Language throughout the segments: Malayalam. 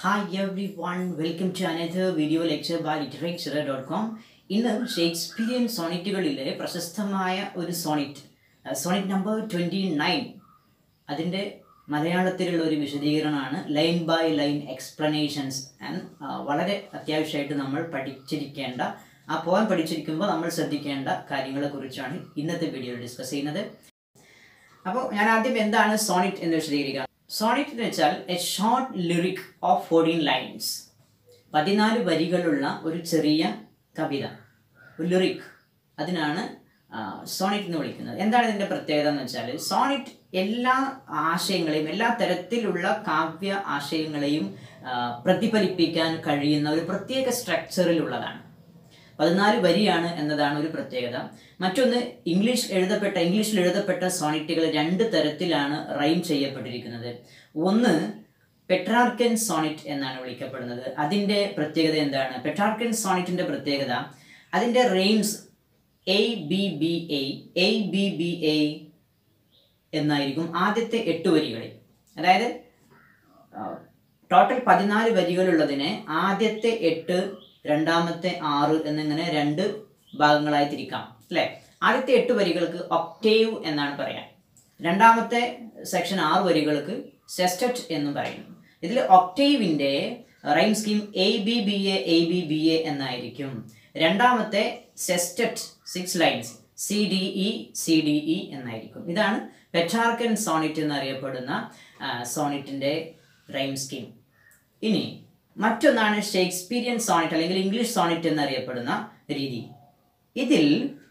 Hi everyone, welcome to another video lecture by literature.com. ഇന്ന് ഷേക്സ്പിയൻ സോണിറ്റുകളിലെ പ്രശസ്തമായ ഒരു sonnet sonnet number twenty nine അതിൻ്റെ മലയാളത്തിലുള്ള ഒരു വിശദീകരണമാണ് line by line explanations and വളരെ അത്യാവശ്യമായിട്ട് നമ്മൾ പഠിച്ചിരിക്കേണ്ട ആ പോയിന്റ് പഠിച്ചിരിക്കുമ്പോൾ നമ്മൾ ശ്രദ്ധിക്കേണ്ട കാര്യങ്ങളെക്കുറിച്ചാണ് ഇന്നത്തെ വീഡിയോയിൽ ഡിസ്കസ് ചെയ്യുന്നത് അപ്പോൾ ഞാൻ ആദ്യം എന്താണ് സോണിറ്റ് എന്ന് വിശദീകരിക്കാം സോണിറ്റ് എന്ന് വെച്ചാൽ a short lyric of fourteen lines പതിനാല് വരികളുള്ള ഒരു ചെറിയ കവിത ഒരു ലിറിക് അതിനാണ് സോണിറ്റ് എന്ന് വിളിക്കുന്നത് എന്താണ് ഇതിൻ്റെ പ്രത്യേകത എന്ന് വെച്ചാൽ സോണിറ്റ് എല്ലാ ആശയങ്ങളെയും എല്ലാ തരത്തിലുള്ള കാവ്യ ആശയങ്ങളെയും ആ, പ്രതിഫലിപ്പിക്കാൻ കഴിയുന്ന ഒരു പ്രത്യേക സ്ട്രക്ചറിലുള്ളതാണ് പതിനാല് വരിയാണ് എന്നതാണ് ഒരു പ്രത്യേകത മറ്റൊന്ന് ഇംഗ്ലീഷ് എഴുതപ്പെട്ട ഇംഗ്ലീഷിൽ എഴുതപ്പെട്ട സോണിറ്റുകൾ രണ്ട് തരത്തിലാണ് റൈം ചെയ്യപ്പെട്ടിരിക്കുന്നത് ഒന്ന് പെട്രാർക്കൻ സോണിറ്റ് എന്നാണ് വിളിക്കപ്പെടുന്നത് അതിൻ്റെ പ്രത്യേകത എന്താണ് പെട്രാർക്കൻ സോണിറ്റിൻ്റെ പ്രത്യേകത അതിൻ്റെ rhymes A B B A A B B A എന്നായിരിക്കും ആദ്യത്തെ എട്ട് വരികളിൽ അതായത് ടോട്ടൽ പതിനാല് വരികളുള്ളതിനെ ആദ്യത്തെ എട്ട് രണ്ടാമത്തെ ആറ് എന്നിങ്ങനെ രണ്ട് ഭാഗങ്ങളായി തിരിക്കാം അല്ലേ ആദ്യത്തെ എട്ട് വരികൾക്ക് ഒക്ടേവ് എന്നാണ് പറയാം രണ്ടാമത്തെ സെക്ഷൻ ആറ് വരികൾക്ക് സെസ്റ്ററ്റ് എന്നും പറയുന്നു ഇതിൽ ഒക്ടേവിൻ്റെ rhyme scheme A B B A A B B A എന്നായിരിക്കും രണ്ടാമത്തെ sestet six lines C D E C D E എന്നായിരിക്കും ഇതാണ് പെറ്റാർക്കൻ സോണിറ്റ് എന്നറിയപ്പെടുന്ന സോണിറ്റിൻ്റെ റൈം സ്കീം ഇനി മറ്റൊന്നാണ് ഷേക്സ്പീരിയൻ സോണിറ്റ് അല്ലെങ്കിൽ ഇംഗ്ലീഷ് സോണിറ്റ് എന്നറിയപ്പെടുന്ന രീതി ഇതിൽ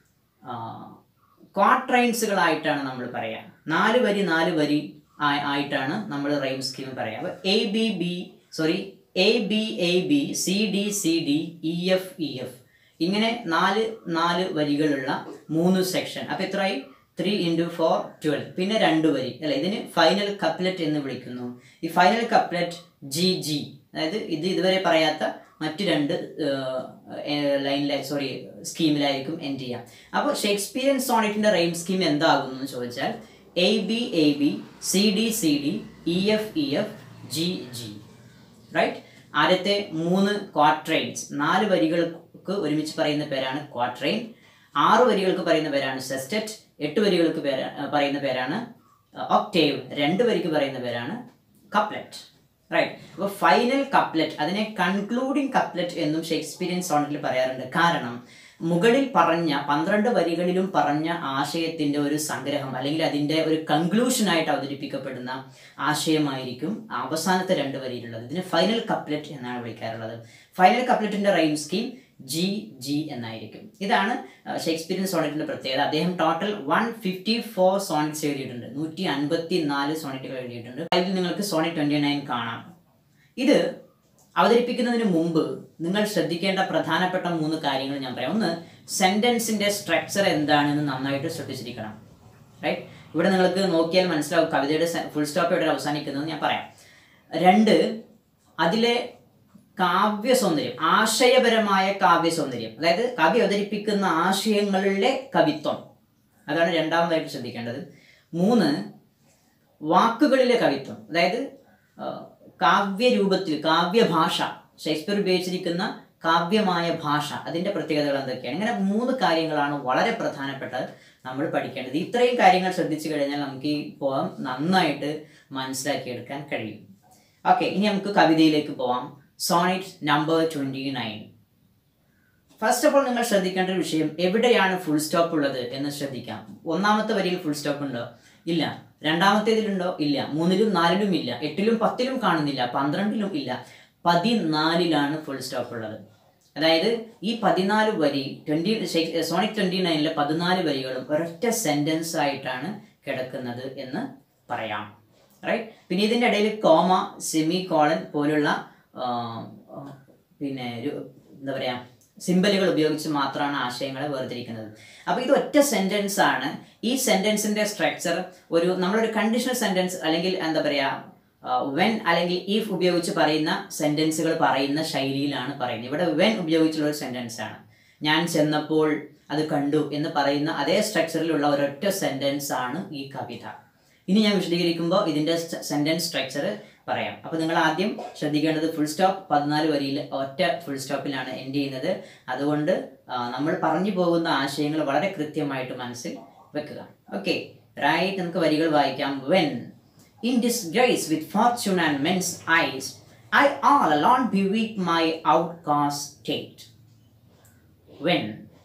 ക്വാട്രൈൻസുകളായിട്ടാണ് നമ്മൾ പറയുക നാല് വരി നാല് വരി ആയി- ആയിട്ടാണ് നമ്മൾ റൈം സ്കീം പറയുക അപ്പോൾ A B B sorry A B A B C D C D E F E F ഇങ്ങനെ നാല് നാല് വരികളുള്ള മൂന്ന് സെക്ഷൻ അപ്പോൾ എത്രയായി ത്രീ ഇൻറ്റു ഫോർ ട്വൽവ് പിന്നെ രണ്ട് വരി അല്ലെ ഇതിന് ഫൈനൽ കപ്ലറ്റ് എന്ന് വിളിക്കുന്നു ഈ ഫൈനൽ കപ്ലറ്റ് ജി ജി അതായത് ഇത് ഇതുവരെ പറയാത്ത മറ്റു രണ്ട് ലൈനിലായി സോറി സ്കീമിലായിരിക്കും എൻഡ് ചെയ്യാം അപ്പോൾ ഷേക്സ്പിയൻ സോണിറ്റിന്റെ റെയിം സ്കീം എന്താകുന്നു എന്ന് ചോദിച്ചാൽ A B A B C D C D E F E F G G right ആദ്യത്തെ മൂന്ന് ക്വാട്രൈൻസ് നാല് വരികൾക്ക് ഒരുമിച്ച് പറയുന്ന പേരാണ് ക്വാട്രൈൻ ആറ് വരികൾക്ക് പറയുന്ന പേരാണ് സെസ്റ്ററ്റ് എട്ട് വരികൾക്ക് പേര് പറയുന്ന പേരാണ് ഒക്ടേവ് രണ്ട് വരിക്ക് പറയുന്ന പേരാണ് കപ്ലറ്റ് റൈറ്റ് അപ്പോൾ ഫൈനൽ കപ്ലറ്റ് അതിനെ കൺക്ലൂഡിങ് കപ്ലറ്റ് എന്നും ഷേക്സ്പീരിയൻ സോണറ്റിൽ പറയാറുണ്ട് കാരണം മുകളിൽ പറഞ്ഞ പന്ത്രണ്ട് വരികളിലും പറഞ്ഞ ആശയത്തിന്റെ ഒരു സംഗ്രഹം അല്ലെങ്കിൽ അതിന്റെ ഒരു കൺക്ലൂഷനായിട്ട് അവതരിപ്പിക്കപ്പെടുന്ന ആശയമായിരിക്കും അവസാനത്തെ രണ്ട് വരിയിലുള്ളത് ഇതിന് ഫൈനൽ കപ്ലറ്റ് എന്നാണ് വിളിക്കാറുള്ളത് ഫൈനൽ കപ്ലറ്റിന്റെ റൈം സ്കീം ജി ജി എന്നായിരിക്കും ഇതാണ് അഹ്, ഷേക്സ്പിയൻ സോണറ്റിന്റെ പ്രത്യേകത അദ്ദേഹം total one fifty four sonnets എഴുതിയിട്ടുണ്ട് നൂറ്റി അൻപത്തി നാല് സോണിറ്റുകൾ എഴുതിയിട്ടുണ്ട് അതിൽ നിങ്ങൾക്ക് സോണിറ്റ് ട്വന്റി നയൻ കാണാം ഇത് അവതരിപ്പിക്കുന്നതിന് മുമ്പ് നിങ്ങൾ ശ്രദ്ധിക്കേണ്ട പ്രധാനപ്പെട്ട മൂന്ന് കാര്യങ്ങൾ ഞാൻ പറയാം ഒന്ന് സെന്റൻസിന്റെ സ്ട്രക്ചർ എന്താണെന്ന് നന്നായിട്ട് ശ്രദ്ധിച്ചിരിക്കണം റൈറ്റ് ഇവിടെ നിങ്ങൾക്ക് നോക്കിയാൽ മനസ്സിലാവും കവിതയുടെ ഫുൾ സ്റ്റോപ്പ് ഇവിടെ അവസാനിക്കുന്നത് ഞാൻ പറയാം രണ്ട് അതിലെ കാവ്യ സൗന്ദര്യം ആശയപരമായ കാവ്യ സൗന്ദര്യം അതായത് കാവ്യ അവതരിപ്പിക്കുന്ന ആശയങ്ങളിലെ കവിത്വം അതാണ് രണ്ടാമതായിട്ട് ശ്രദ്ധിക്കേണ്ടത് മൂന്ന് വാക്കുകളിലെ കവിത്വം അതായത് ആ, കാവ്യരൂപത്തിൽ കാവ്യഭാഷ ഷേക്സ്പിയർ ഉപയോഗിച്ചിരിക്കുന്ന കാവ്യമായ ഭാഷ അതിൻ്റെ പ്രത്യേകതകൾ എന്തൊക്കെയാണ് ഇങ്ങനെ മൂന്ന് കാര്യങ്ങളാണ് വളരെ പ്രധാനപ്പെട്ടത് നമ്മൾ പഠിക്കേണ്ടത് ഇത്രയും കാര്യങ്ങൾ ശ്രദ്ധിച്ചു കഴിഞ്ഞാൽ നമുക്ക് ഈ പോവാം നന്നായിട്ട് മനസ്സിലാക്കിയെടുക്കാൻ കഴിയും ഓക്കെ ഇനി നമുക്ക് കവിതയിലേക്ക് പോവാം sonnet number twenty nine first of all നിങ്ങൾ ശ്രദ്ധിക്കേണ്ട ഒരു വിഷയം എവിടെയാണ് ഫുൾ സ്റ്റോപ്പ് ഉള്ളത് എന്ന് ശ്രദ്ധിക്കാം ഒന്നാമത്തെ വരിയിൽ ഫുൾ സ്റ്റോപ്പ് ഉണ്ടോ ഇല്ല രണ്ടാമത്തേതിലുണ്ടോ ഇല്ല മൂന്നിലും നാലിലും ഇല്ല എട്ടിലും പത്തിലും കാണുന്നില്ല പന്ത്രണ്ടിലും ഇല്ല പതിനാലിലാണ് ഫുൾ സ്റ്റോപ്പ് ഉള്ളത് അതായത് ഈ പതിനാല് വരി ട്വന്റി സോണിക് ട്വന്റി നയനിലെ പതിനാല് വരികളും ഒരൊറ്റ സെന്റൻസ് ആയിട്ടാണ് കിടക്കുന്നത് എന്ന് പറയാം റൈറ്റ് പിന്നെ ഇതിൻ്റെ ഇടയിൽ കോമ സെമി കോളൻ പോലുള്ള ആ, ആ, പിന്നെ ഒരു എന്താ പറയുക സിമ്പലുകൾ ഉപയോഗിച്ച് മാത്രമാണ് ആശയങ്ങളെ വേർതിരിക്കുന്നത് അപ്പോൾ ഇത് ഒറ്റ സെന്റൻസ് ആണ് ഈ സെന്റൻസിന്റെ സ്ട്രക്ചർ ഒരു നമ്മളൊരു കണ്ടീഷണൽ സെന്റൻസ് അല്ലെങ്കിൽ എന്താ പറയുക വെൻ അല്ലെങ്കിൽ ഇഫ് ഉപയോഗിച്ച് പറയുന്ന സെന്റൻസുകൾ പറയുന്ന ശൈലിയിലാണ് പറയുന്നത് ഇവിടെ വെൻ ഉപയോഗിച്ചുള്ള ഒരു സെന്റൻസ് ആണ് ഞാൻ ചെന്നപ്പോൾ അത് കണ്ടു എന്ന് പറയുന്ന അതേ സ്ട്രക്ചറിലുള്ള ഒരൊറ്റ സെന്റൻസ് ആണ് ഈ കവിത ഇനി ഞാൻ വിശദീകരിക്കുമ്പോൾ ഇതിന്റെ സെന്റൻസ് സ്ട്രക്ചർ പറയാം അപ്പോൾ നിങ്ങൾ ആദ്യം ശ്രദ്ധിക്കേണ്ടത് ഫുൾ സ്റ്റോപ്പ് പതിനാല് വരിയിൽ ഒറ്റ ഫുൾ സ്റ്റോപ്പിലാണ് എൻഡ് ചെയ്യുന്നത് അതുകൊണ്ട് ആ, നമ്മൾ പറഞ്ഞു പോകുന്ന ആശയങ്ങൾ വളരെ കൃത്യമായിട്ട് മനസ്സിൽ വെക്കുക ഓക്കെ റൈറ്റ് നമുക്ക് വരികൾ വായിക്കാം when in disgrace with fortune and men's eyes I all alone beweep my outcast state when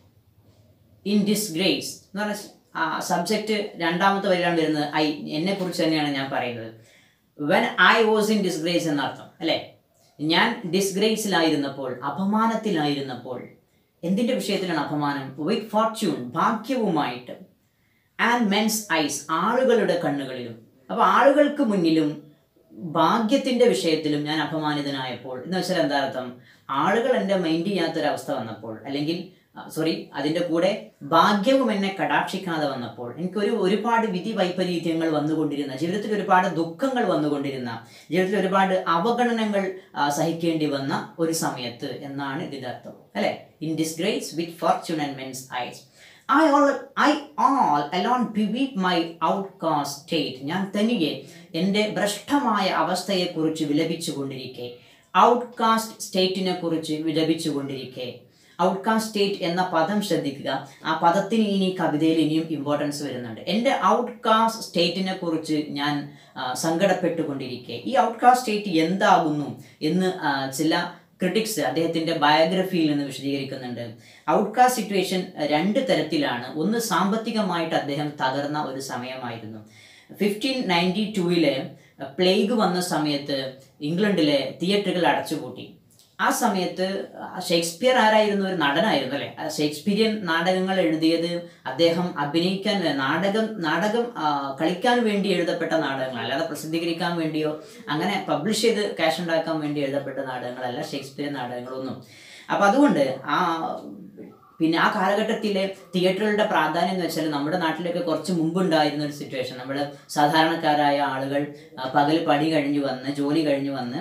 in disgrace എന്ന് പറഞ്ഞ സബ്ജക്റ്റ് രണ്ടാമത്തെ വരിയിലാണ് വരുന്നത് ഐ എന്നെ കുറിച്ച് തന്നെയാണ് ഞാൻ പറയുന്നത് when I was in disgrace എന്നർത്ഥം അല്ലേ ഞാൻ ഡിസ്ഗ്രേസിലായിരുന്നപ്പോൾ അപമാനത്തിലായിരുന്നപ്പോൾ എന്തിന്റെ വിഷയത്തിലാണ് അപമാനം വിത്ത് ഫോർച്യൂൺ ഭാഗ്യവുമായിട്ട് ആൻഡ് മെൻസ് ഐസ് ആളുകളുടെ കണ്ണുകളിലും അപ്പോൾ ആളുകൾക്ക് മുന്നിലും ഭാഗ്യത്തിന്റെ വിഷയത്തിലും ഞാൻ അപമാനിതനായപ്പോൾ എന്ന് വെച്ചാൽ എന്താ അർത്ഥം ആളുകൾ എൻ്റെ മൈൻഡ് ചെയ്യാത്തൊരവസ്ഥ വന്നപ്പോൾ അല്ലെങ്കിൽ സോറി അതിൻ്റെ കൂടെ ഭാഗ്യവും എന്നെ കടാക്ഷിക്കാതെ വന്നപ്പോൾ എനിക്കൊരു ഒരുപാട് വിധി വൈപരീത്യങ്ങൾ വന്നുകൊണ്ടിരുന്ന ജീവിതത്തിൽ ഒരുപാട് ദുഃഖങ്ങൾ വന്നുകൊണ്ടിരുന്ന ജീവിതത്തിൽ ഒരുപാട് അവഗണനകൾ ആ, സഹിക്കേണ്ടി വന്ന ഒരു സമയത്ത് എന്നാണ് ഇതിൻ്റെ അർത്ഥം അല്ലെ in disgrace with fortune and men's eyes I all I all alone beweep my outcast state ഞാൻ തനിയെ എൻ്റെ ഭ്രഷ്ടമായ അവസ്ഥയെക്കുറിച്ച് വിലപിച്ചുകൊണ്ടിരിക്കെ ഔട്ട്കാസ്റ്റ് സ്റ്റേറ്റിനെ കുറിച്ച് വിലപിച്ചുകൊണ്ടിരിക്കെ ഔട്ട്കാസ്റ്റ് സ്റ്റേറ്റ് എന്ന പദം ശ്രദ്ധിക്കുക ആ പദത്തിന് ഇനി കവിതയിൽ ഇനിയും ഇമ്പോർട്ടൻസ് വരുന്നുണ്ട് എൻ്റെ ഔട്ട്കാസ്റ്റ് സ്റ്റേറ്റിനെ കുറിച്ച് ഞാൻ ആ, സങ്കടപ്പെട്ടുകൊണ്ടിരിക്കെ ഈ ഔട്ട്കാസ്റ്റ് സ്റ്റേറ്റ് എന്താകുന്നു എന്ന് ആ, ചില ക്രിട്ടിക്സ് അദ്ദേഹത്തിന്റെ ബയോഗ്രഫിയിൽ നിന്ന് വിശദീകരിക്കുന്നുണ്ട് ഔട്ട്കാസ്റ്റ് സിറ്റുവേഷൻ രണ്ട് തരത്തിലാണ് ഒന്ന് സാമ്പത്തികമായിട്ട് അദ്ദേഹം തകർന്ന ഒരു സമയമായിരുന്നു ഫിഫ്റ്റീൻ നയൻറ്റി ടൂവിലെ പ്ലേഗ് വന്ന സമയത്ത് ഇംഗ്ലണ്ടിലെ തിയേറ്ററുകൾ അടച്ചുപൂട്ടി ആ സമയത്ത് ഷേക്സ്പിയർ ആരായിരുന്നു ഒരു നടനായിരുന്നു അല്ലെ ആ ഷേക്സ്പിയൻ നാടകങ്ങൾ എഴുതിയത് അദ്ദേഹം അഭിനയിക്കാൻ നാടകം നാടകം ആ, കളിക്കാൻ വേണ്ടി എഴുതപ്പെട്ട നാടകങ്ങൾ അല്ലാതെ പ്രസിദ്ധീകരിക്കാൻ വേണ്ടിയോ അങ്ങനെ പബ്ലിഷ് ചെയ്ത് ക്യാഷ് ഉണ്ടാക്കാൻ വേണ്ടി എഴുതപ്പെട്ട നാടകങ്ങളല്ല ഷേക്സ്പിയൻ നാടകങ്ങളൊന്നും അപ്പൊ അതുകൊണ്ട് ആ പിന്നെ ആ കാലഘട്ടത്തിലെ തിയേറ്ററുകളുടെ പ്രാധാന്യം എന്ന് വെച്ചാൽ നമ്മുടെ നാട്ടിലൊക്കെ കുറച്ച് മുമ്പുണ്ടായിരുന്ന ഒരു സിറ്റുവേഷൻ നമ്മൾ സാധാരണക്കാരായ ആളുകൾ ആ, പകൽ പണി കഴിഞ്ഞ് വന്ന് ജോലി കഴിഞ്ഞ് വന്ന്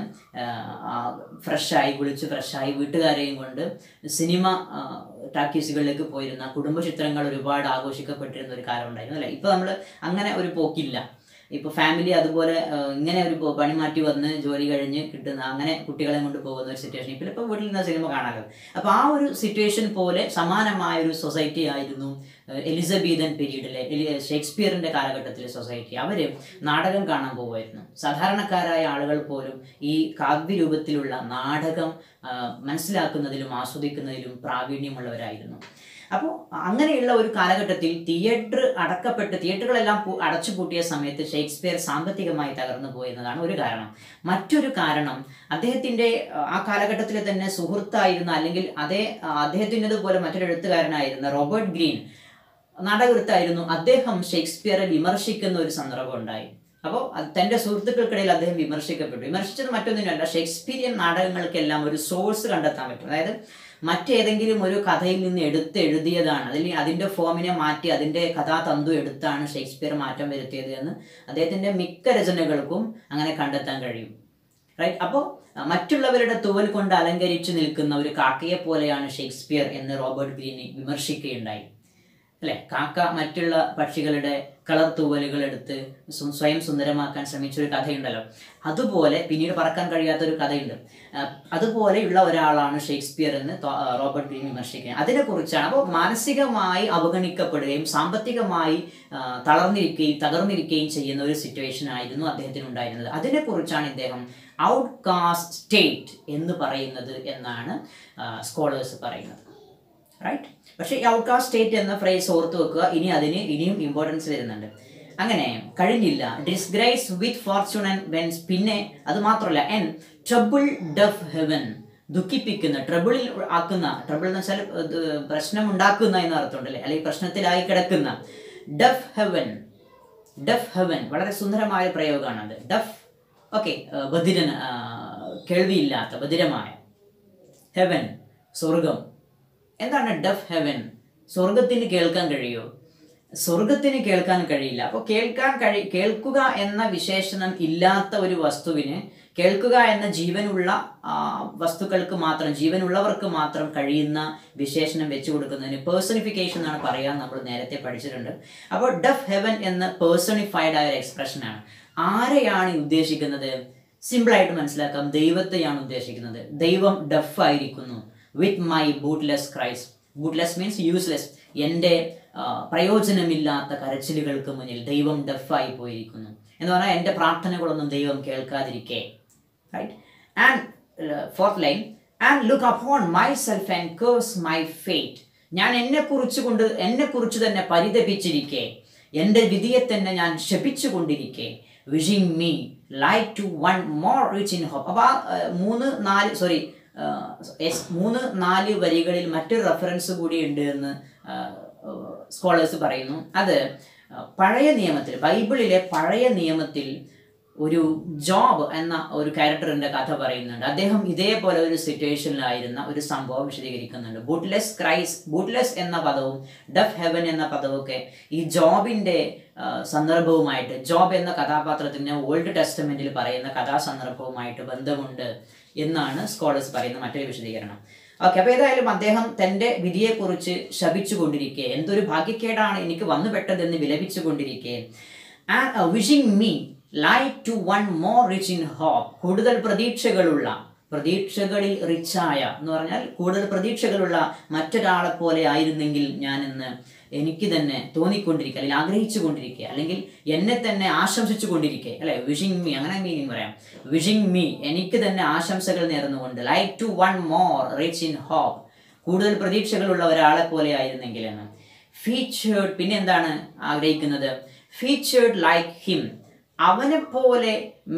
ഫ്രഷായി കുളിച്ച് ഫ്രഷായി വീട്ടുകാരെയും കൊണ്ട് സിനിമ ആ, ടാക്കീസുകളിലേക്ക് പോയിരുന്ന കുടുംബ ചിത്രങ്ങൾ ഒരുപാട് ആഘോഷിക്കപ്പെട്ടിരുന്ന ഒരു കാലം ഉണ്ടായിരുന്നു അല്ലേ ഇപ്പൊ നമ്മൾ അങ്ങനെ ഒരു പോക്കില്ല ഇപ്പൊ ഫാമിലി അതുപോലെ ആ, ഇങ്ങനെ ഒരു പോ- പണി മാറ്റി വന്ന് ജോലി കഴിഞ്ഞ് കിട്ടുന്ന അങ്ങനെ കുട്ടികളെ കൊണ്ട് പോകുന്ന ഒരു സിറ്റുവേഷൻ ഇപ്പൊ ഇപ്പൊ വീട്ടിൽ നിന്ന് സിനിമ കാണാലോ അപ്പൊ ആ ഒരു സിറ്റുവേഷൻ പോലെ സമാനമായ ഒരു സൊസൈറ്റി ആയിരുന്നു ഏഹ്, എലിസബീതൻ പീരീഡിലെ എലി- ഷേക്സ്പിയറിന്റെ കാലഘട്ടത്തിലെ സൊസൈറ്റി അവര് നാടകം കാണാൻ പോകുമായിരുന്നു സാധാരണക്കാരായ ആളുകൾ പോലും ഈ കാവ്യരൂപത്തിലുള്ള നാടകം ആ, മനസ്സിലാക്കുന്നതിലും ആസ്വദിക്കുന്നതിലും പ്രാവീണ്യമുള്ളവരായിരുന്നു അപ്പോൾ അങ്ങനെയുള്ള ഒരു കാലഘട്ടത്തിൽ തിയേറ്റർ അടക്കപ്പെട്ട് തിയേറ്ററുകളെല്ലാം പൂ- അടച്ചുപൂട്ടിയ സമയത്ത് ഷേക്സ്പിയർ സാമ്പത്തികമായി തകർന്നു പോയെന്നതാണ് ഒരു കാരണം മറ്റൊരു കാരണം അദ്ദേഹത്തിന്റെ ആ, ആ കാലഘട്ടത്തിലെ തന്നെ സുഹൃത്തായിരുന്ന അല്ലെങ്കിൽ അതേ ആ, അദ്ദേഹത്തിൻ്റെതുപോലെ മറ്റൊരു എഴുത്തുകാരനായിരുന്ന റോബർട്ട് ഗ്രീൻ നാടകൃത്തായിരുന്നു അദ്ദേഹം ഷേക്സ്പിയറെ വിമർശിക്കുന്ന ഒരു സന്ദർഭം ഉണ്ടായി അപ്പോൾ തന്റെ സുഹൃത്തുക്കൾക്കിടയിൽ അദ്ദേഹം വിമർശിക്കപ്പെട്ടു വിമർശിച്ചത് മറ്റൊന്നിനല്ല ഷേക്സ്പിയറിയൻ നാടകങ്ങൾക്കെല്ലാം ഒരു സോഴ്സ് കണ്ടെത്താൻ പറ്റും അതായത് മറ്റേതെങ്കിലും ഒരു കഥയിൽ നിന്ന് എടുത്ത് എഴുതിയതാണ് അല്ലെങ്കിൽ അതിന്റെ ഫോമിനെ മാറ്റി അതിന്റെ കഥാതന്തു എടുത്താണ് ഷേക്സ്പിയർ മാറ്റം വരുത്തിയത് എന്ന് അദ്ദേഹത്തിന്റെ മിക്ക രചനകൾക്കും അങ്ങനെ കണ്ടെത്താൻ കഴിയും റൈറ്റ് അപ്പോൾ മറ്റുള്ളവരുടെ തൂവൽ കൊണ്ട് അലങ്കരിച്ചു നിൽക്കുന്ന ഒരു കാക്കയെ പോലെയാണ് ഷേക്സ്പിയർ എന്ന് റോബർട്ട് ഗ്രീനി വിമർശിക്കുകയുണ്ടായി അല്ലെ കാക്ക മറ്റുള്ള പക്ഷികളുടെ കളർ തൂവലുകൾ എടുത്ത് സു- സ്വയം സുന്ദരമാക്കാൻ ശ്രമിച്ച ഒരു കഥയുണ്ടല്ലോ അതുപോലെ പിന്നീട് പറക്കാൻ കഴിയാത്ത ഒരു കഥയുണ്ട് ആ, അതുപോലെയുള്ള ഒരാളാണ് ഷേക്സ്പിയർ എന്ന് തോ- ആ, റോബർട്ട് ഗ്രീൻ വിമർശിക്കുന്നത് അതിനെക്കുറിച്ചാണ് അപ്പോൾ മാനസികമായി അവഗണിക്കപ്പെടുകയും സാമ്പത്തികമായി ആ, തളർന്നിരിക്കുകയും തകർന്നിരിക്കുകയും ചെയ്യുന്ന ഒരു സിറ്റുവേഷൻ ആയിരുന്നു അദ്ദേഹത്തിന് ഉണ്ടായിരുന്നത് അതിനെക്കുറിച്ചാണ് ഇദ്ദേഹം ഔട്ട്കാസ്റ്റ് സ്റ്റേറ്റ് എന്ന് പറയുന്നത് എന്നാണ് സ്കോളേഴ്സ് പറയുന്നത് റൈറ്റ് പക്ഷേ ഈ ഔട്ട്കാസ്റ്റ് സ്റ്റേറ്റ് എന്ന ഫ്രേസ് ഓർത്ത് വെക്കുക ഇനി അതിന് ഇനിയും ഇമ്പോർട്ടൻസ് വരുന്നുണ്ട് അങ്ങനെ കഴിഞ്ഞില്ല disgrace with fortune and men's പിന്നെ അത് മാത്രമല്ല എൻ ട്രബിൾ ഡഫ് ഹെവൻ ദുഃഖിപ്പിക്കുന്ന ട്രബിളിൽ ആക്കുന്ന ട്രബിൾ എന്ന് വെച്ചാൽ ഇത് പ്രശ്നം ഉണ്ടാക്കുന്ന എന്ന അർത്ഥമുണ്ടല്ലേ അല്ലെങ്കിൽ പ്രശ്നത്തിലായി കിടക്കുന്ന ഡഫ് ഹെവൻ ഡഫ് ഹെവൻ വളരെ സുന്ദരമായ പ്രയോഗമാണ് അത് ഡഫ് ഓക്കെ ബധിരൻ ആ, കേൾവിയില്ലാത്ത ബധിരമായ ഹെവൻ സ്വർഗം എന്താണ് ഡഫ് ഹെവൻ സ്വർഗത്തിന് കേൾക്കാൻ കഴിയുമോ സ്വർഗത്തിന് കേൾക്കാൻ കഴിയില്ല അപ്പോൾ കേൾക്കാൻ കഴി കേൾക്കുക എന്ന വിശേഷണം ഇല്ലാത്ത ഒരു വസ്തുവിന് കേൾക്കുക എന്ന ജീവനുള്ള ആ, വസ്തുക്കൾക്ക് മാത്രം ജീവനുള്ളവർക്ക് മാത്രം കഴിയുന്ന വിശേഷണം വെച്ചു കൊടുക്കുന്നതിന് പേഴ്സണിഫിക്കേഷൻ എന്നാണ് പറയാൻ നമ്മൾ നേരത്തെ പഠിച്ചിട്ടുണ്ട് അപ്പോൾ ഡഫ് ഹെവൻ എന്ന പേഴ്സണിഫൈഡ് ആയ ഒരു എക്സ്പ്രഷനാണ് ആരെയാണ് ഉദ്ദേശിക്കുന്നത് സിമ്പിളായിട്ട് മനസ്സിലാക്കാം ദൈവത്തെയാണ് ഉദ്ദേശിക്കുന്നത് ദൈവം ഡഫ് ആയിരിക്കുന്നു with my bootless cries bootless means useless എൻ്റെ ആ, പ്രയോജനമില്ലാത്ത കരച്ചിലുകൾക്ക് മുന്നിൽ ദൈവം ഡഫായി പോയിരിക്കുന്നു എന്ന് പറഞ്ഞാൽ എൻ്റെ പ്രാർത്ഥനകളൊന്നും ദൈവം കേൾക്കാതിരിക്കെ right and fourth line and look upon myself and curse my fate ഞാൻ എന്നെ കുറിച്ച് കൊണ്ട് എന്നെ കുറിച്ച് തന്നെ പരിതപിച്ചിരിക്കെ എൻ്റെ വിധിയെ തന്നെ ഞാൻ ശപിച്ചുകൊണ്ടിരിക്കെ wishing me like to one more rich in hope അപ്പോൾ ആ ആ, മൂന്ന് നാല് സോറി മൂന്ന് നാല് വരികളിൽ മറ്റൊരു റെഫറൻസ് കൂടി ഉണ്ട് എന്ന് സ്കോളേഴ്സ് പറയുന്നു അത് ആ, പഴയ നിയമത്തിൽ ബൈബിളിലെ പഴയ നിയമത്തിൽ ഒരു ജോബ് എന്ന ഒരു ക്യാരക്ടറിന്റെ കഥ പറയുന്നുണ്ട് അദ്ദേഹം ഇതേപോലെ ഒരു സിറ്റുവേഷനിലായിരുന്ന ഒരു സംഭവം വിശദീകരിക്കുന്നുണ്ട് ബൂട്ട്ലെസ് ക്രൈസ് ബൂട്ട്ലെസ് എന്ന പദവും ഡഫ് ഹെവൻ എന്ന പദമൊക്കെ ഈ ജോബിന്റെ ആ, സന്ദർഭവുമായിട്ട് ജോബ് എന്ന കഥാപാത്രത്തിന് ഓൾഡ് ടെസ്റ്റമെന്റിൽ പറയുന്ന കഥാസന്ദർഭവുമായിട്ട് ബന്ധമുണ്ട് എന്നാണ് സ്കോളേഴ്സ് പറയുന്ന മറ്റൊരു വിശദീകരണം ഓക്കെ അപ്പൊ ഏതായാലും അദ്ദേഹം തന്റെ വിധിയെക്കുറിച്ച് ശപിച്ചുകൊണ്ടിരിക്കെ എന്തൊരു ഭാഗ്യക്കേടാണ് എനിക്ക് വന്നു പെട്ടതെന്ന് വിലപിച്ചുകൊണ്ടിരിക്കെ wishing me like to one more rich in hope കൂടുതൽ പ്രതീക്ഷകളുള്ള പ്രതീക്ഷകളിൽ റിച്ചായ എന്ന് പറഞ്ഞാൽ കൂടുതൽ പ്രതീക്ഷകളുള്ള മറ്റൊരാളെ പോലെ ആയിരുന്നെങ്കിൽ ഞാൻ ഇന്ന് എനിക്ക് തന്നെ തോന്നിക്കൊണ്ടിരിക്കുക അല്ലെങ്കിൽ ആഗ്രഹിച്ചു കൊണ്ടിരിക്കുക അല്ലെങ്കിൽ എന്നെ തന്നെ ആശംസിച്ചു കൊണ്ടിരിക്കുക അല്ലെ വിഷിംഗ് മീ അങ്ങനെ മീനിങ് പറയാം വിഷിംഗ് മീ എനിക്ക് തന്നെ ആശംസകൾ നേർന്നുകൊണ്ട് like to one more rich in hope കൂടുതൽ പ്രതീക്ഷകളുള്ള ഒരാളെ പോലെ ആയിരുന്നെങ്കിൽ എന്ന് ഫീച്ചേർഡ് പിന്നെ എന്താണ് ആഗ്രഹിക്കുന്നത് ഫീച്ചേർഡ് ലൈക്ക് ഹിം അവനെ പോലെ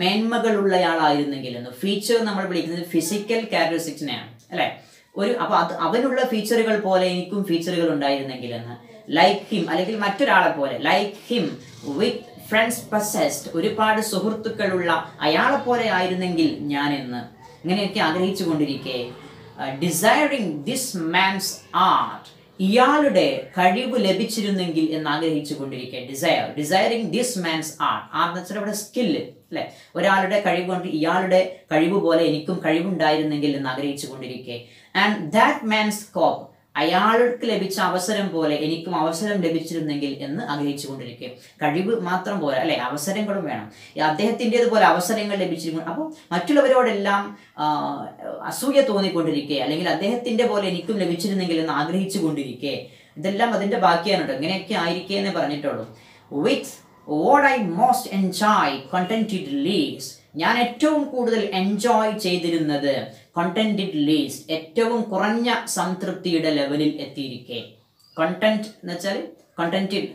മേന്മകളുള്ളയാളായിരുന്നെങ്കിൽ എന്ന് ഫീച്ചർ നമ്മൾ വിളിക്കുന്നത് ഫിസിക്കൽ ക്യാരക്ടറിസ്റ്റിക്സിനെയാണ് അല്ലെ ഒരു അപ്പൊ അത് അവനുള്ള ഫീച്ചറുകൾ പോലെ എനിക്കും ഫീച്ചറുകൾ ഉണ്ടായിരുന്നെങ്കിൽ എന്ന് ലൈക്ക് ഹിം അല്ലെങ്കിൽ മറ്റൊരാളെ പോലെ like him with friends possessed ഒരുപാട് സുഹൃത്തുക്കളുള്ള അയാളെ പോലെ ആയിരുന്നെങ്കിൽ ഞാൻ എന്ന് ഇങ്ങനെയൊക്കെ ആഗ്രഹിച്ചു കൊണ്ടിരിക്കെ ഡിസൈറിങ് ദിസ് മാൻസ് ആർട്ട് ഇയാളുടെ കഴിവ് ലഭിച്ചിരുന്നെങ്കിൽ എന്ന് ആഗ്രഹിച്ചു കൊണ്ടിരിക്കെ desire desiring this man's art art എന്ന് വെച്ചാൽ ഇവിടെ സ്കില്ല് അല്ലെ ഒരാളുടെ കഴിവ് കൊണ്ട് ഇയാളുടെ കഴിവ് പോലെ എനിക്കും കഴിവുണ്ടായിരുന്നെങ്കിൽ എന്ന് ആഗ്രഹിച്ചു കൊണ്ടിരിക്കെ ആൻഡ് ദാറ്റ് മാൻസ് സ്കോപ്പ് അയാൾക്ക് ലഭിച്ച അവസരം പോലെ എനിക്കും അവസരം ലഭിച്ചിരുന്നെങ്കിൽ എന്ന് ആഗ്രഹിച്ചു കൊണ്ടിരിക്കുക കഴിവ് മാത്രം പോലെ അല്ലെ അവസരങ്ങളും വേണം ഈ അദ്ദേഹത്തിൻ്റെത് പോലെ അവസരങ്ങൾ ലഭിച്ചിരിക്കും അപ്പോൾ മറ്റുള്ളവരോടെല്ലാം ആ, അസൂയ തോന്നിക്കൊണ്ടിരിക്കെ അല്ലെങ്കിൽ അദ്ദേഹത്തിന്റെ പോലെ എനിക്കും ലഭിച്ചിരുന്നെങ്കിൽ എന്ന് ആഗ്രഹിച്ചു കൊണ്ടിരിക്കെ ഇതെല്ലാം അതിന്റെ ബാക്കിയാണ് കേട്ടോ ഇങ്ങനെയൊക്കെ ആയിരിക്കേ എന്ന് പറഞ്ഞിട്ടുള്ളൂ with what I most enjoy contented least ഞാൻ ഏറ്റവും കൂടുതൽ എൻജോയ് ചെയ്തിരുന്നത് കണ്ടന്റഡ് ലീസ് ഏറ്റവും കുറഞ്ഞ സംതൃപ്തിയുടെ ലെവലിൽ എത്തിയിരിക്കെ കണ്ടന്റ് എന്ന് വെച്ചാൽ കണ്ടന്റഡ്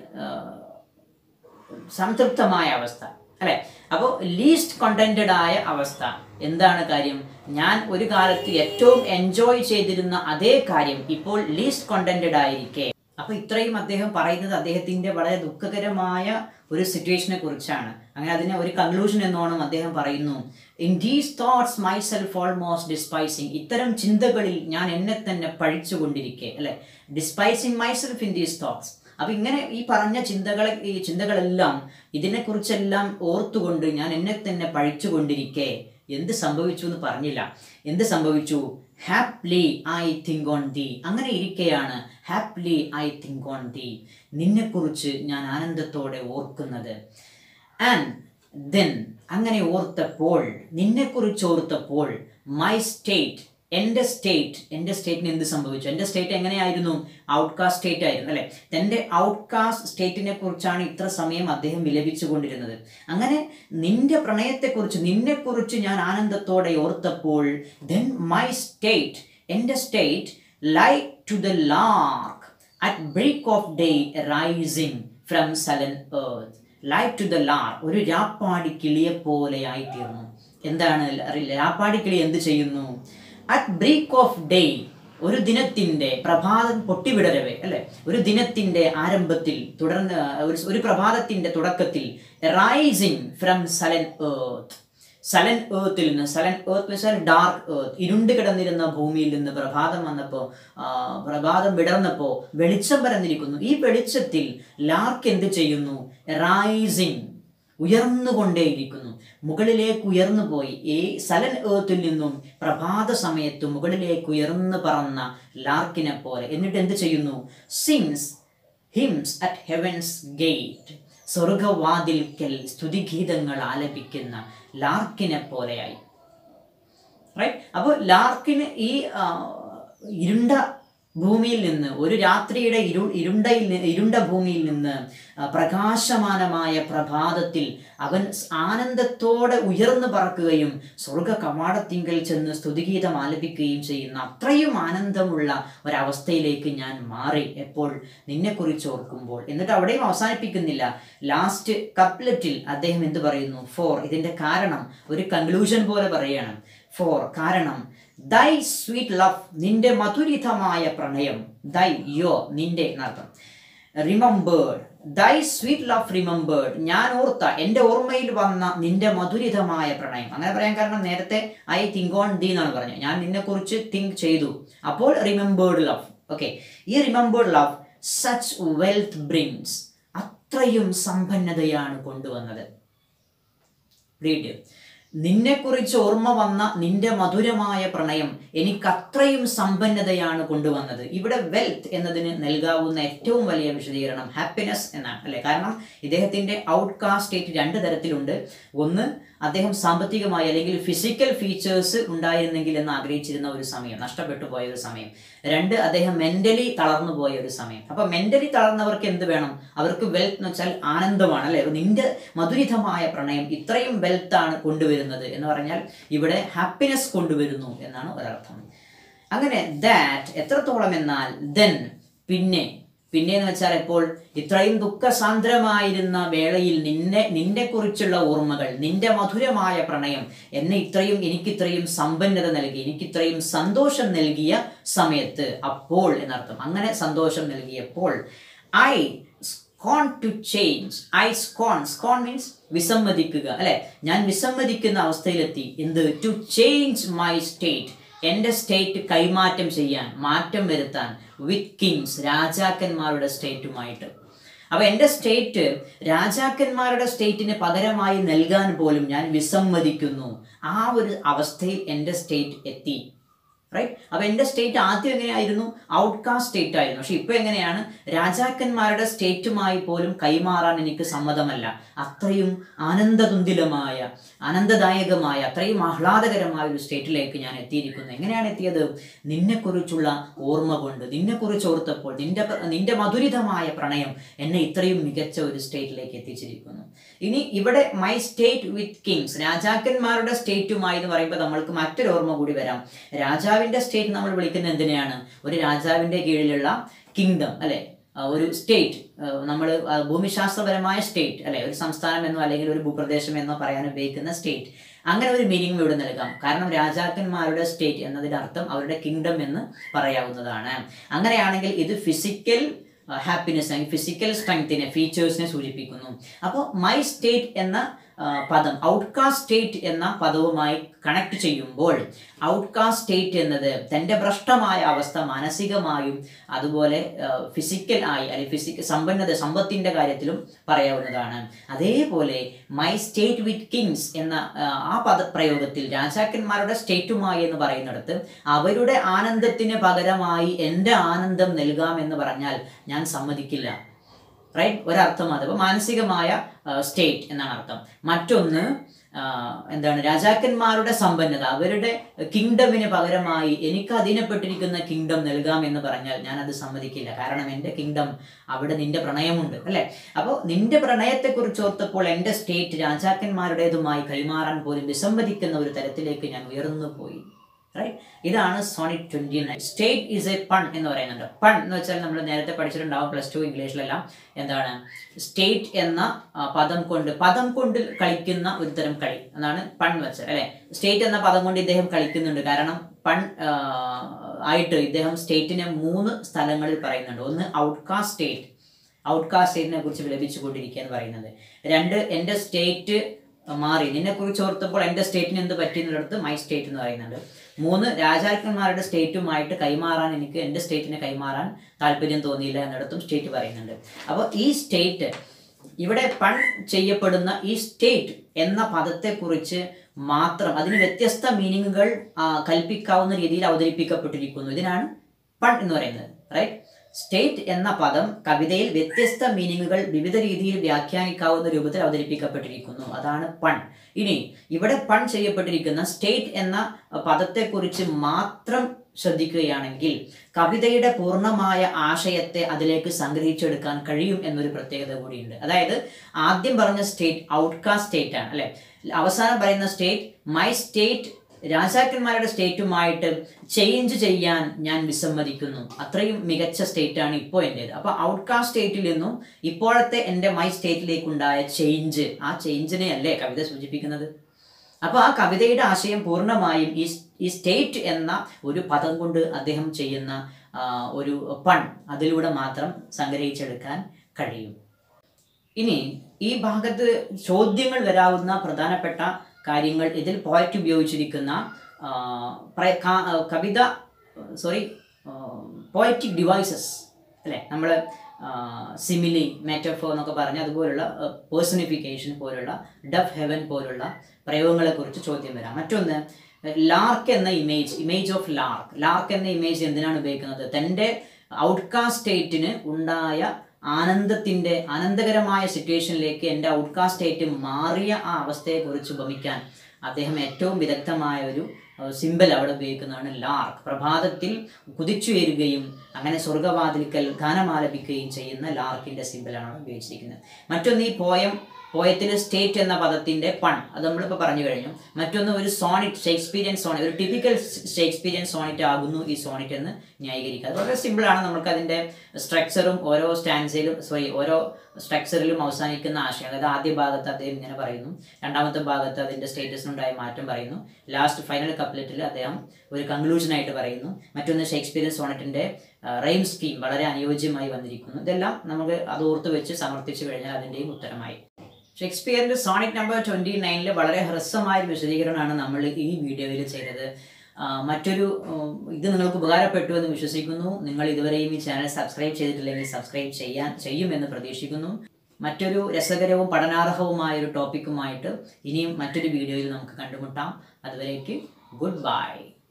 സംതൃപ്തമായ അവസ്ഥ അല്ലെ അപ്പോൾ ലീസ്റ്റ് കണ്ടന്റഡ് ആയ അവസ്ഥ എന്താണ് കാര്യം ഞാൻ ഒരു കാലത്ത് ഏറ്റവും എൻജോയ് ചെയ്തിരുന്ന അതേ കാര്യം ഇപ്പോൾ ലീസ്റ്റ് കണ്ടന്റഡ് ആയിരിക്കെ അപ്പൊ ഇത്രയും അദ്ദേഹം പറയുന്നത് അദ്ദേഹത്തിന്റെ വളരെ ദുഃഖകരമായ ഒരു സിറ്റുവേഷനെ കുറിച്ചാണ് അങ്ങനെ അതിനെ ഒരു കൺക്ലൂഷൻ എന്നോണം അദ്ദേഹം പറയുന്നു in these thoughts myself almost despising ഇത്തരം ചിന്തകളിൽ ഞാൻ എന്നെ തന്നെ പഴിച്ചുകൊണ്ടിരിക്കെ അല്ലെ despising myself in these thoughts അപ്പൊ ഇങ്ങനെ ഈ പറഞ്ഞ ചിന്തകളെ ഈ ചിന്തകളെല്ലാം ഇതിനെക്കുറിച്ചെല്ലാം ഓർത്തുകൊണ്ട് ഞാൻ എന്നെ തന്നെ പഴിച്ചുകൊണ്ടിരിക്കെ എന്ത് സംഭവിച്ചു എന്ന് പറഞ്ഞില്ല എന്ത് സംഭവിച്ചു haply I think on the അങ്ങനെ ഇരിക്കെയാണ് haply I think on the നിന്നെക്കുറിച്ച് ഞാൻ ആനന്ദത്തോടെ ഓർക്കുന്നത് ആൻഡ് ദെൻ അങ്ങനെ ഓർത്തപ്പോൾ നിന്നെക്കുറിച്ച് ഓർത്തപ്പോൾ മൈ സ്റ്റേറ്റ് എൻ്റെ സ്റ്റേറ്റ് എൻ്റെ സ്റ്റേറ്റിന് എന്ത് സംഭവിച്ചു എൻ്റെ സ്റ്റേറ്റ് എങ്ങനെയായിരുന്നു ഔട്ട്കാസ്റ്റ് സ്റ്റേറ്റ് ആയിരുന്നു അല്ലെ തൻ്റെ ഔട്ട്കാസ്റ്റ് സ്റ്റേറ്റിനെ കുറിച്ചാണ് ഇത്ര സമയം അദ്ദേഹം വിലപിച്ചു കൊണ്ടിരുന്നത് അങ്ങനെ നിന്റെ പ്രണയത്തെക്കുറിച്ച് നിന്നെക്കുറിച്ച് ഞാൻ ആനന്ദത്തോടെ ഓർത്തപ്പോൾ ദെൻ മൈ സ്റ്റേറ്റ് എൻ്റെ state like to the lark at break of day rising from sullen earth like to the lark ഒരു രാപ്പാടി കിളിയെ പോലെയായി തീർന്നു എന്താണ് അറിയില്ല രാപ്പാടി കിളി എന്ത് ചെയ്യുന്നു അറ്റ് ബ്രേക്ക് ഓഫ് ഡേ ഒരു ദിനത്തിന്റെ പ്രഭാതം പൊട്ടിവിടരവേ അല്ലെ ഒരു ദിനത്തിന്റെ ആരംഭത്തിൽ തുടർന്ന് ഒരു ഒരു പ്രഭാതത്തിന്റെ തുടക്കത്തിൽ rising from sullen earth sullen ഏർത്തിൽ നിന്ന് സലൻ ഏർത്ത് വെച്ചാൽ ഡാർക്ക് ഏർത്ത് ഇരുണ്ട് കിടന്നിരുന്ന ഭൂമിയിൽ നിന്ന് പ്രഭാതം വന്നപ്പോൾ പ്രഭാതം വിടർന്നപ്പോൾ വെളിച്ചം പരന്നിരിക്കുന്നു ഈ വെളിച്ചത്തിൽ ലാർക്ക് എന്ത് ചെയ്യുന്നു റൈസിങ് ഉയർന്നുകൊണ്ടേയിരിക്കുന്നു മുകളിലേക്ക് ഉയർന്നു പോയി ഈ സലൻ ഏർത്തിൽ നിന്നും പ്രഭാത സമയത്ത് മുകളിലേക്ക് ഉയർന്നു പറന്ന ലാർക്കിനെ പോലെ എന്നിട്ട് എന്ത് ചെയ്യുന്നു sings hymns at heaven's gate സ്വർഗവാതിൽക്കൽ സ്തുതിഗീതങ്ങൾ ആലപിക്കുന്ന ലാർക്കിനെ പോലെയായി റൈറ്റ് അപ്പോൾ ലാർക്കിന് ഈ ആ, ഇരുണ്ട ഭൂമിയിൽ നിന്ന് ഒരു രാത്രിയുടെ ഇരു ഇരുണ്ടയിൽ നി- ഇരുണ്ട ഭൂമിയിൽ നിന്ന് ആ, പ്രകാശമാനമായ പ്രഭാതത്തിൽ അവൻ സ് ആനന്ദത്തോടെ ഉയർന്നു പറക്കുകയും സ്വർഗ കവാടത്തിങ്കൽ ചെന്ന് സ്തുതിഗീതം ആലപിക്കുകയും ചെയ്യുന്ന അത്രയും ആനന്ദമുള്ള ഒരവസ്ഥയിലേക്ക് ഞാൻ മാറി എപ്പോൾ നിന്നെക്കുറിച്ച് ഓർക്കുമ്പോൾ എന്നിട്ട് അവിടെയും അവസാനിപ്പിക്കുന്നില്ല ലാസ്റ്റ് കപ്ലറ്റിൽ അദ്ദേഹം എന്ത് പറയുന്നു ഫോർ ഇതിന്റെ കാരണം ഒരു കൺക്ലൂഷൻ പോലെ പറയണം ഫോർ കാരണം ദൈ സ്വീറ്റ് ലവ് നിന്റെ മധുരിതമായ പ്രണയം ദൈ യോ നിന്റെ എന്നർത്ഥം റിമംബേർഡ് ദൈ സ്വീറ്റ് ലവ് റിമംബേർഡ് ഞാൻ ഓർത്ത എൻ്റെ ഓർമ്മയിൽ വന്ന നിന്റെ മധുരിതമായ പ്രണയം അങ്ങനെ പറയാൻ കാരണം നേരത്തെ ഐ തിങ്ക് ഓൺ ദി എന്നാണ് പറഞ്ഞത് ഞാൻ നിന്നെക്കുറിച്ച് തിങ്ക് ചെയ്തു അപ്പോൾ റിമെമ്പേർഡ് ലവ് ഓക്കെ ഈ remembered love such wealth brings അത്രയും സമ്പന്നതയാണ് കൊണ്ടുവന്നത് റീഡ് നിന്നെക്കുറിച്ച് ഓർമ്മ വന്ന നിന്റെ മധുരമായ പ്രണയം എനിക്ക് അത്രയും സമ്പന്നതയാണ് കൊണ്ടുവന്നത് ഇവിടെ വെൽത്ത് എന്നതിന് നൽകാവുന്ന ഏറ്റവും വലിയ വിശദീകരണം ഹാപ്പിനെസ് എന്നാണ് അല്ലെ കാരണം ഇദ്ദേഹത്തിന്റെ ഔട്ട്കാസ്റ്റ് സ്റ്റേറ്റ് രണ്ട് തരത്തിലുണ്ട് ഒന്ന് അദ്ദേഹം സാമ്പത്തികമായി അല്ലെങ്കിൽ ഫിസിക്കൽ ഫീച്ചേഴ്സ് ഉണ്ടായിരുന്നെങ്കിൽ എന്ന് ആഗ്രഹിച്ചിരുന്ന ഒരു സമയം നഷ്ടപ്പെട്ടു പോയ ഒരു സമയം രണ്ട് അദ്ദേഹം മെന്റലി തളർന്നു പോയ ഒരു സമയം അപ്പൊ മെന്റലി തളർന്നവർക്ക് എന്ത് വേണം അവർക്ക് വെൽത്ത് എന്ന് വെച്ചാൽ ആനന്ദമാണ് അല്ലെ നിന്റെ മധുരിതമായ പ്രണയം ഇത്രയും വെൽത്ത് ആണ് കൊണ്ടുവരുന്നത് എന്ന് പറഞ്ഞാൽ ഇവിടെ ഹാപ്പിനെസ് കൊണ്ടുവരുന്നു എന്നാണ് ഒരർത്ഥം അങ്ങനെ ദാറ്റ് എത്രത്തോളം എന്നാൽ ദെൻ പിന്നെ പിന്നെ എന്ന് വെച്ചാൽ എപ്പോൾ ഇത്രയും ദുഃഖസാന്ദ്രമായിരുന്ന വേളയിൽ നിന്നെ നിന്നെ കുറിച്ചുള്ള ഓർമ്മകൾ നിന്റെ മധുരമായ പ്രണയം എന്നെ ഇത്രയും എനിക്കിത്രയും സമ്പന്നത നൽകി എനിക്കിത്രയും സന്തോഷം നൽകിയ സമയത്ത് അപ്പോൾ എന്നർത്ഥം അങ്ങനെ സന്തോഷം നൽകിയപ്പോൾ I scorn to change I scorn scorn means വിസമ്മതിക്കുക അല്ലെ ഞാൻ വിസമ്മതിക്കുന്ന അവസ്ഥയിലെത്തി എന്ത് ടു ചേഞ്ച് മൈ സ്റ്റേറ്റ് എൻ്റെ സ്റ്റേറ്റ് കൈമാറ്റം ചെയ്യാൻ മാറ്റം വരുത്താൻ വിത്ത് കിങ്സ് രാജാക്കന്മാരുടെ സ്റ്റേറ്റുമായിട്ട് അപ്പൊ എൻ്റെ സ്റ്റേറ്റ് രാജാക്കന്മാരുടെ സ്റ്റേറ്റിന് പകരമായി നൽകാൻ പോലും ഞാൻ വിസമ്മതിക്കുന്നു ആ ഒരു അവസ്ഥയിൽ എൻ്റെ സ്റ്റേറ്റ് എത്തി റൈറ്റ് അപ്പൊ എൻ്റെ സ്റ്റേറ്റ് ആദ്യം എങ്ങനെയായിരുന്നു ഔട്ട്കാസ്റ്റ് സ്റ്റേറ്റ് ആയിരുന്നു പക്ഷെ ഇപ്പൊ എങ്ങനെയാണ് രാജാക്കന്മാരുടെ സ്റ്റേറ്റുമായി പോലും കൈമാറാൻ എനിക്ക് സമ്മതമല്ല അത്രയും ആനന്ദതുന്തിലമായ ആനന്ദദായകമായ അത്രയും ആഹ്ലാദകരമായ ഒരു സ്റ്റേറ്റിലേക്ക് ഞാൻ എത്തിയിരിക്കുന്നു എങ്ങനെയാണ് എത്തിയത് നിന്നെക്കുറിച്ചുള്ള ഓർമ്മ കൊണ്ട് നിന്നെക്കുറിച്ച് ഓർത്തപ്പോൾ നിന്റെ പ്ര- നിന്റെ മധുരിതമായ പ്രണയം എന്നെ ഇത്രയും മികച്ച ഒരു സ്റ്റേറ്റിലേക്ക് എത്തിച്ചിരിക്കുന്നു ഇനി ഇവിടെ മൈ സ്റ്റേറ്റ് വിത്ത് കിങ്സ് രാജാക്കന്മാരുടെ സ്റ്റേറ്റുമായി എന്ന് പറയുമ്പോൾ നമ്മൾക്ക് മറ്റൊരു ഓർമ്മ കൂടി വരാം രാജാവിന്റെ സ്റ്റേറ്റ് നമ്മൾ വിളിക്കുന്നത് എന്തിനെയാണ് ഒരു രാജാവിന്റെ കീഴിലുള്ള കിങ്ഡം അല്ലെ ആ, ഒരു സ്റ്റേറ്റ് നമ്മൾ ഭൂമിശാസ്ത്രപരമായ സ്റ്റേറ്റ് അല്ലെ ഒരു സംസ്ഥാനം എന്നോ അല്ലെങ്കിൽ ഒരു ഭൂപ്രദേശം എന്നോ പറയാൻ ഉപയോഗിക്കുന്ന സ്റ്റേറ്റ് അങ്ങനെ ഒരു മീനിങ് ഇവിടെ നൽകാം കാരണം രാജാക്കന്മാരുടെ സ്റ്റേറ്റ് എന്നതിന്റെ അർത്ഥം അവരുടെ കിങ്ഡം എന്ന് പറയാവുന്നതാണ് അങ്ങനെയാണെങ്കിൽ ഇത് ഫിസിക്കൽ ഹാപ്പിനെസ് അല്ലെങ്കിൽ ഫിസിക്കൽ സ്ട്രെങ്തിനെ ഫീച്ചേഴ്സിനെ സൂചിപ്പിക്കുന്നു അപ്പോൾ മൈ സ്റ്റേറ്റ് എന്ന ആ, പദം ഔട്ട്കാസ്റ്റ് സ്റ്റേറ്റ് എന്ന പദവുമായി കണക്ട് ചെയ്യുമ്പോൾ ഔട്ട്കാസ്റ്റ് സ്റ്റേറ്റ് എന്നത് തൻ്റെ ഭ്രഷ്ടമായ അവസ്ഥ മാനസികമായും അതുപോലെ ഫിസിക്കൽ ആയി അല്ലെങ്കിൽ ഫിസിക്കൽ സമ്പന്നത സമ്പത്തിന്റെ കാര്യത്തിലും പറയാവുന്നതാണ് അതേപോലെ മൈ സ്റ്റേറ്റ് വിത്ത് കിങ്സ് എന്ന ആ, ആ പദപ്രയോഗത്തിൽ രാജാക്കന്മാരുടെ സ്റ്റേറ്റുമായി എന്ന് പറയുന്നിടത്ത് അവരുടെ ആനന്ദത്തിന് പകരമായി എൻ്റെ ആനന്ദം നൽകാമെന്ന് പറഞ്ഞാൽ ഞാൻ സമ്മതിക്കില്ല റൈറ്റ് ഒരർത്ഥം അത് അപ്പോൾ മാനസികമായ സ്റ്റേറ്റ് എന്നാണ് അർത്ഥം മറ്റൊന്ന് ആ, എന്താണ് രാജാക്കന്മാരുടെ സമ്പന്നത അവരുടെ കിങ്ഡമിന് പകരമായി എനിക്ക് അധീനപ്പെട്ടിരിക്കുന്ന കിങ്ഡം നൽകാം എന്ന് പറഞ്ഞാൽ ഞാൻ അത് സമ്മതിക്കില്ല കാരണം എൻ്റെ കിങ്ഡം അവിടെ നിന്റെ പ്രണയമുണ്ട് അല്ലെ അപ്പോൾ നിന്റെ പ്രണയത്തെക്കുറിച്ച് ഓർത്തപ്പോൾ എൻ്റെ സ്റ്റേറ്റ് രാജാക്കന്മാരുടേതുമായി കൈമാറാൻ പോലും വിസമ്മതിക്കുന്ന ഒരു തരത്തിലേക്ക് ഞാൻ ഉയർന്നു പോയി റൈറ്റ് ഇതാണ് sonnet twenty nine state is a pun എന്ന് പറയുന്നുണ്ട് പൺ എന്ന് വെച്ചാൽ നമ്മൾ നേരത്തെ പഠിച്ചിട്ടുണ്ടാവും പ്ലസ് ടു ഇംഗ്ലീഷിലെല്ലാം എന്താണ് സ്റ്റേറ്റ് എന്ന ആ, പദം കൊണ്ട് പദം കൊണ്ട് കളിക്കുന്ന ഒരു തരം കളി എന്നാണ് പൺ വെച്ചത് അല്ലെ സ്റ്റേറ്റ് എന്ന പദം കൊണ്ട് ഇദ്ദേഹം കളിക്കുന്നുണ്ട് കാരണം പൺ ആ, ആയിട്ട് ഇദ്ദേഹം സ്റ്റേറ്റിനെ മൂന്ന് സ്ഥലങ്ങളിൽ പറയുന്നുണ്ട് ഒന്ന് ഔട്ട്കാസ്റ്റ് സ്റ്റേറ്റ് ഔട്ട്കാസ്റ്റ് സ്റ്റേറ്റിനെ കുറിച്ച് വിലപിച്ചുകൊണ്ടിരിക്കുക എന്ന് പറയുന്നത് രണ്ട് എൻ്റെ സ്റ്റേറ്റ് മാറി നിന്നെ കുറിച്ച് ഓർത്തപ്പോൾ എൻ്റെ സ്റ്റേറ്റിന് എന്ത് പറ്റി എന്നുള്ളത് മൈ സ്റ്റേറ്റ് എന്ന് പറയുന്നുണ്ട് മൂന്ന് രാജാക്കന്മാരുടെ സ്റ്റേറ്റുമായിട്ട് കൈമാറാൻ എനിക്ക് എൻ്റെ സ്റ്റേറ്റിനെ കൈമാറാൻ താല്പര്യം തോന്നിയില്ല എന്നിടത്തും സ്റ്റേറ്റ് പറയുന്നുണ്ട് അപ്പോൾ ഈ സ്റ്റേറ്റ് ഇവിടെ പൺ ചെയ്യപ്പെടുന്ന ഈ സ്റ്റേറ്റ് എന്ന പദത്തെക്കുറിച്ച് മാത്രം അതിന് വ്യത്യസ്ത മീനിങ്ങുകൾ കൽപ്പിക്കാവുന്ന രീതിയിൽ അവതരിപ്പിക്കപ്പെട്ടിരിക്കുന്നു ഇതിനാണ് പൺ എന്ന് പറയുന്നത് റൈറ്റ് സ്റ്റേറ്റ് എന്ന പദം കവിതയിൽ വ്യത്യസ്ത മീനിങ്ങുകൾ വിവിധ രീതിയിൽ വ്യാഖ്യാനിക്കാവുന്ന രൂപത്തിൽ അവതരിപ്പിക്കപ്പെട്ടിരിക്കുന്നു അതാണ് പൺ ഇനി ഇവിടെ പൺ ചെയ്യപ്പെട്ടിരിക്കുന്ന സ്റ്റേറ്റ് എന്ന പദത്തെക്കുറിച്ച് മാത്രം ശ്രദ്ധിക്കുകയാണെങ്കിൽ കവിതയുടെ പൂർണ്ണമായ ആശയത്തെ അതിലേക്ക് സംഗ്രഹിച്ചെടുക്കാൻ കഴിയും എന്നൊരു പ്രത്യേകത കൂടിയുണ്ട് അതായത് ആദ്യം പറഞ്ഞ സ്റ്റേറ്റ് ഔട്ട്കാസ്റ്റ് സ്റ്റേറ്റ് ആണ് അല്ലെ അവസാനം പറയുന്ന സ്റ്റേറ്റ് മൈ സ്റ്റേറ്റ് രാജാക്കന്മാരുടെ സ്റ്റേറ്റുമായിട്ട് ചേഞ്ച് ചെയ്യാൻ ഞാൻ വിസമ്മതിക്കുന്നു അത്രയും മികച്ച സ്റ്റേറ്റാണ് ഇപ്പോൾ എൻ്റേത് അപ്പോൾ ഔട്ട്കാസ്റ്റ് സ്റ്റേറ്റിൽ നിന്നും ഇപ്പോഴത്തെ എൻ്റെ മൈ സ്റ്റേറ്റിലേക്കുണ്ടായ ചേഞ്ച് ആ ചേഞ്ചിനെ അല്ലേ കവിത സൂചിപ്പിക്കുന്നത് അപ്പോൾ ആ കവിതയുടെ ആശയം പൂർണ്ണമായും ഈ ഈ സ്റ്റേറ്റ് എന്ന ഒരു പദം കൊണ്ട് അദ്ദേഹം ചെയ്യുന്ന ആ, ഒരു പൺ അതിലൂടെ മാത്രം സംഗ്രഹിച്ചെടുക്കാൻ കഴിയും ഇനി ഈ ഭാഗത്ത് ചോദ്യങ്ങൾ വരാവുന്ന പ്രധാനപ്പെട്ട കാര്യങ്ങൾ ഇതിൽ പോയറ്റ് ഉപയോഗിച്ചിരിക്കുന്ന ആ, പ്ര- കാ- ആ, കവിത സോറി പോയറ്റിക് ഡിവൈസസ് അല്ലേ നമ്മൾ സിമിലി മെറ്റഫോ എന്നൊക്കെ പറഞ്ഞ് അതുപോലുള്ള പേഴ്സണിഫിക്കേഷൻ പോലുള്ള ഡഫ് ഹെവൻ പോലുള്ള പ്രയോഗങ്ങളെക്കുറിച്ച് ചോദ്യം വരാം മറ്റൊന്ന് ലാർക്ക് എന്ന image image of lark lark എന്ന ഇമേജ് എന്തിനാണ് ഉപയോഗിക്കുന്നത് തൻ്റെ ഔട്ട്കാസ്റ്റ് സ്റ്റേറ്റിന് ഉണ്ടായ ആനന്ദത്തിൻ്റെ ആനന്ദകരമായ സിറ്റുവേഷനിലേക്ക് എൻ്റെ ഔട്ട്കാസ്റ്റ് സ്റ്റേറ്റ് മാറിയ ആ അവസ്ഥയെക്കുറിച്ച് ഉപമിക്കാൻ അദ്ദേഹം ഏറ്റവും വിദഗ്ധമായ ഒരു സിമ്പൽ അവിടെ ഉപയോഗിക്കുന്നതാണ് ലാർക്ക് പ്രഭാതത്തിൽ കുതിച്ചുയരുകയും അങ്ങനെ സ്വർഗവാതിൽക്കൽ ഗാനമാലപിക്കുകയും ചെയ്യുന്ന ലാർക്കിൻ്റെ സിമ്പലാണ് അവിടെ ഉപയോഗിച്ചിരിക്കുന്നത് മറ്റൊന്ന് ഈ പോയം പോയത്തിൽ സ്റ്റേറ്റ് എന്ന പദത്തിന്റെ പൺ അത് നമ്മളിപ്പോൾ പറഞ്ഞു കഴിഞ്ഞു മറ്റൊന്ന് ഒരു സോണിറ്റ് ഷേക്സ്പീരിയൻ സോണിറ്റ് ഒരു ടിപ്പിക്കൽ ഷേക്സ്പീരിയൻ സോണിറ്റ് ആകുന്നു ഈ സോണിറ്റ് എന്ന് ന്യായീകരിക്കുക അത് വളരെ സിമ്പിളാണ് നമുക്ക് അതിന്റെ സ്ട്രക്ചറും ഓരോ സ്റ്റാൻസിലും സോറി ഓരോ സ്ട്രക്ചറിലും അവസാനിക്കുന്ന ആശയം അതായത് ആദ്യ ഭാഗത്ത് അദ്ദേഹം ഇങ്ങനെ പറയുന്നു രണ്ടാമത്തെ ഭാഗത്ത് അതിന്റെ സ്റ്റേറ്റസിനുണ്ടായ മാറ്റം പറയുന്നു ലാസ്റ്റ് ഫൈനൽ കപ്ലറ്റിൽ അദ്ദേഹം ഒരു കൺക്ലൂഷനായിട്ട് പറയുന്നു മറ്റൊന്ന് ഷേക്സ്പീരിയൻ സോണറ്റിന്റെ റെയിം സ്കീം വളരെ അനുയോജ്യമായി വന്നിരിക്കുന്നു ഇതെല്ലാം നമുക്ക് അത് ഓർത്ത് വെച്ച് സമർത്ഥിച്ചു കഴിഞ്ഞാൽ അതിൻ്റെയും ഉത്തരമായി ഷേക്സ്പിയറിന്റെ സോണിക് നമ്പർ ട്വന്റി നയനിൽ വളരെ ഹ്രസ്വമായ ഒരു വിശദീകരണമാണ് നമ്മൾ ഈ വീഡിയോയിൽ ചെയ്തത് ആ, മറ്റൊരു ഉം, ഇത് നിങ്ങൾക്ക് ഉപകാരപ്പെട്ടു എന്ന് വിശ്വസിക്കുന്നു നിങ്ങൾ ഇതുവരെയും ഈ ചാനൽ സബ്സ്ക്രൈബ് ചെയ്തിട്ടില്ലെങ്കിൽ സബ്സ്ക്രൈബ് ചെയ്യാൻ ചെയ്യുമെന്ന് പ്രതീക്ഷിക്കുന്നു മറ്റൊരു രസകരവും പഠനാർഹവുമായ ഒരു ടോപ്പിക്കുമായിട്ട് ഇനിയും മറ്റൊരു വീഡിയോയിൽ നമുക്ക് കണ്ടുമുട്ടാം അതുവരേക്ക് ഗുഡ് ബൈ